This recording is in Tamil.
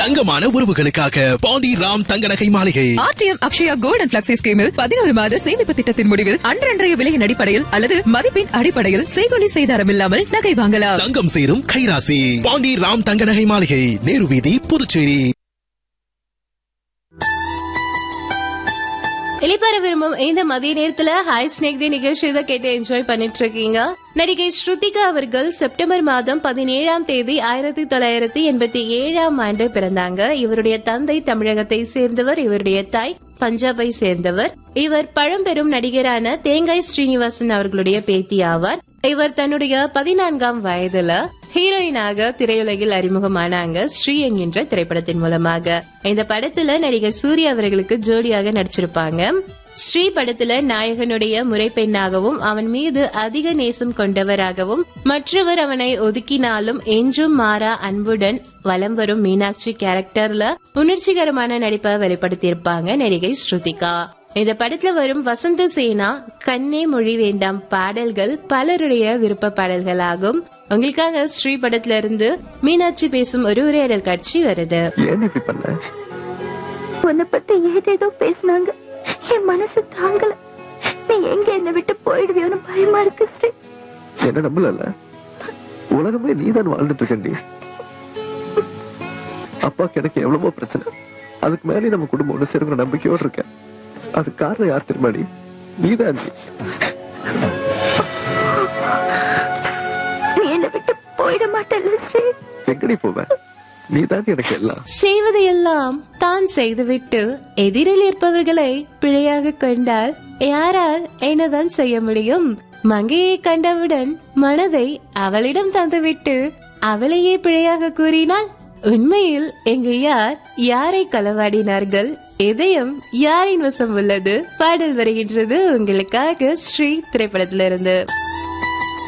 தங்கமான உறவுகளுக்காக பாண்டி ராம் தங்க நகை மாளிகை ஆர்டிஎம் அக்ஷயா கோல்டன் பிளக்ஸி ஸ்கீமில் பதினோரு மாத சேமிப்பு திட்டத்தின் முடிவில் அன்றன்றைய விலையின் அடிப்படையில் அல்லது மதிப்பின் அடிப்படையில் செய்கொலி செய்தாரம் இல்லாமல் நகை வாங்கலாம் தங்கம் சேரும் கைராசி பாண்டி ராம் தங்க நகை மாளிகை நேரு வீதி புதுச்சேரி வெளிப்பற விரும்பும் இந்த மதிய நேரத்துல ஹாய் ஸ்னேக் தி நிகழ்ச்சி தான் கேட்டு என்ஜாய் பண்ணிட்டு இருக்கீங்க நடிகை ஸ்ருதிகா அவர்கள் செப்டம்பர் மாதம் பதினேழாம் தேதி ஆயிரத்தி தொள்ளாயிரத்தி எண்பத்தி ஏழாம் ஆண்டு பிறந்தாங்க இவருடைய தந்தை தமிழகத்தை சேர்ந்தவர் இவருடைய தாய் பஞ்சாபை சேர்ந்தவர் இவர் பழம்பெரும் நடிகரான தேங்காய் ஸ்ரீனிவாசன் அவர்களுடைய பேத்தி ஆவார் இவர் தன்னுடைய பதினான்காம் வயதுல ஹீரோயினாக திரையுலகில் அறிமுகமானாங்க ஸ்ரீ என்கின்ற திரைப்படத்தின் மூலமாக இந்த படத்துல நடிகர் சூர்யா அவர்களுக்கு ஜோடியாக நடிச்சிருப்பாங்க ஸ்ரீ படத்துல நாயகனுடைய முறைப்பெண்ணாகவும் அவன் மீது அதிக நேசம் கொண்டவராகவும் மற்றவர் அவனை ஒதுக்கினாலும் என்றும் மாறா அன்புடன் வலம் வரும் மீனாட்சி கேரக்டர்ல உணர்ச்சிகரமான நடிப்பை வெளிப்படுத்தியிருப்பாங்க நடிகை ஸ்ருதிகா இந்த படத்துல வரும் வசந்த சேனா கண்ணே மொழி வேண்டாம் பாடல்கள் பலருடைய விருப்ப பாடல்களாகும் உங்களுக்காக ஸ்ரீ படத்துல இருந்து மீனாட்சி பேசும் ஒரு உரையாடல் காட்சி வருது ஏன் இப்படி பண்ண உன்னை பத்தி ஏதேதோ பேசினாங்க என் மனசு தாங்கல நீ எங்க என்னை விட்டு போயிடுவியோன்னு பயமா இருக்கு ஸ்ரீ என்ன நம்பல உலகமே நீதான் வாழ்ந்துட்டு இருக்கண்டி அப்பாக்கு எனக்கு எவ்வளவோ பிரச்சனை அதுக்கு மேலே நம்ம குடும்பம் ஒண்ணு சேருங்கிற நம்பிக்கையோடு இருக்கேன் அது காரணம் யார் தெரியுமாடி நீதான் நீ நீ என்னை விட்டு போயிட மாட்டல்ல ஸ்ரீ எங்கடி போவ நீதான் எனக்கு எல்லாம் செய்வதையெல்லாம் தான் செய்துவிட்டு எதிரில் இருப்பவர்களை பிழையாக கொண்டால் யாரால் என்னதான் செய்ய முடியும் மங்கையை கண்டவுடன் மனதை அவளிடம் தந்துவிட்டு அவளையே பிழையாக கூறினால் உண்மையில் எங்க யார் யாரை களவாடினார்கள் இதயம் யாரின் வசம் உள்ளது பாடல் வருகின்றது உங்களுக்காக ஸ்ரீ திரைப்படத்திலிருந்து